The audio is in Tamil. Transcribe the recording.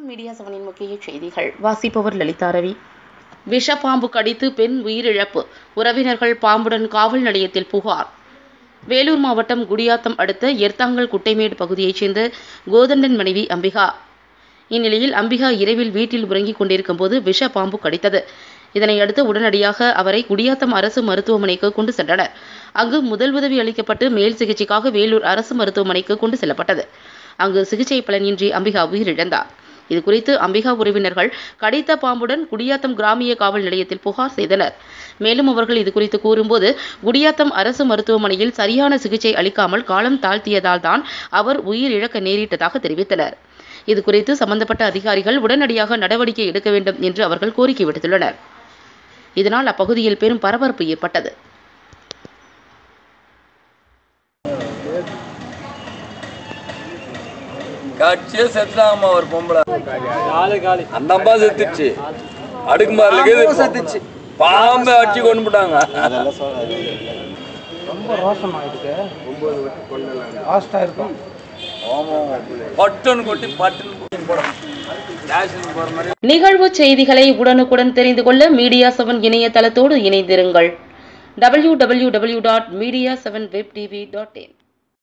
மீடியா செவனின் முக்கிய செய்திகள் வாசிப்பவர் லலிதா ரவி விஷப்பாம்பு கடித்து பெண் உயிரிழப்பு உறவினர்கள் பாம்புடன் காவல் நிலையத்தில் புகார் வேலூர் மாவட்டம் குடியாத்தம் அடுத்த எர்த்தாங்கல் குட்டைமேடு பகுதியைச் சேர்ந்த கோதண்டன் மனைவி அம்பிகா இந்நிலையில் அம்பிகா இரவில் வீட்டில் உறங்கிக் கொண்டிருக்கும் போது விஷ பாம்பு கடித்தது இதனையடுத்து உடனடியாக அவரை குடியாத்தம் அரசு மருத்துவமனைக்கு கொண்டு சென்றனர் அங்கு முதல் உதவி அளிக்கப்பட்டு மேல் சிகிச்சைக்காக வேலூர் அரசு மருத்துவமனைக்கு கொண்டு செல்லப்பட்டது அங்கு சிகிச்சை பலனின்றி அம்பிகா உயிரிழந்தார் இதுகுறித்து அம்பிகா உறவினர்கள் கடித்த பாம்புடன் குடியாத்தம் கிராமிய காவல் நிலையத்தில் புகார் செய்தனர் மேலும் அவர்கள் இதுகுறித்து கூறும்போது குடியாத்தம் அரசு மருத்துவமனையில் சரியான சிகிச்சை அளிக்காமல் காலம் தாழ்த்தியதால் தான் அவர் உயிரிழக்க நேரிட்டதாக தெரிவித்தனர் இதுகுறித்து சம்பந்தப்பட்ட அதிகாரிகள் உடனடியாக நடவடிக்கை எடுக்க வேண்டும் என்று அவர்கள் கோரிக்கை விடுத்துள்ளனர் இதனால் அப்பகுதியில் பெரும் பரபரப்பு ஏற்பட்டது கட்சியே செத்துட்டாங்கம்மா ஒரு பொம்பளை காலு காலி அந்த அம்மா செத்துச்சு அடுக்குமாரில் செத்துச்சு பாம்பை அடிச்சு கொண்டு போட்டாங்க ரொம்ப ரோஷம் ஆயிடுச்சு லாஸ்டா இருக்கும் பட்டுன்னு கொட்டி பட்டுன்னு கொட்டி போடும் ஸ்டேஷனுக்கு போகிற மாதிரி நிகழ்வு செய்திகளை உடனுக்குடன் தெரிந்து கொள்ள மீடியா செவன் இணையதளத்தோடு இணைந்திருங்கள் www.media7webtv.in